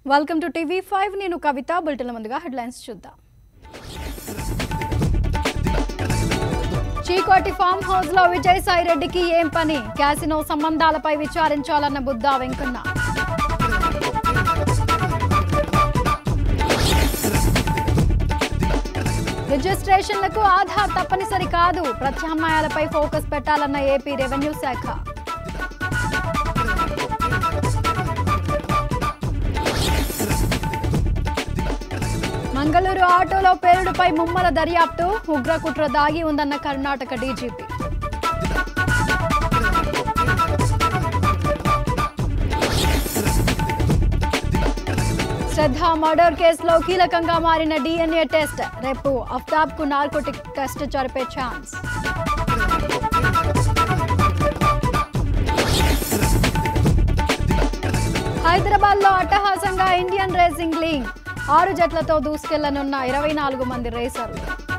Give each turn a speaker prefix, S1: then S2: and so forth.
S1: welcome to TV five నేను కవిత bulletin ముందుగా headlines చూద్దాం చీకోటి ఫామ్ హౌస్ లో విజయసాయి రెడ్డికి ఏం పని క్యాసినో సంబంధాలపై విచారించాలన్న బుద్ధా వెంకన్న రిజిస్ట్రేషన్లకు ఆధార్ తప్పనిసరి కాదు ప్రత్యామ్నాయాలపై ఫోకస్ పెట్టాలన్న ఏపీ రెవెన్యూ శాఖ మంగళూరు ఆటోలో పేలుడుపై ముమ్మల దర్యాప్తు ఉగ్రకుట్ర దాగి ఉందన్న కర్ణాటక డీజీపీ శ్రద్ధ మర్డర్ కేసులో కీలకంగా మారిన డిఎన్ఏ టెస్ట్ రేపు అఫ్తాబ్ కు నార్కోటిక్ టెస్ట్ జరిపే ఛాన్స్ హైదరాబాద్ లో అట్టహాసంగా ఇండియన్ రేసింగ్ లీగ్ ఆరు జట్లతో దూసుకెళ్లనున్న ఇరవై నాలుగు మంది రేసర్లు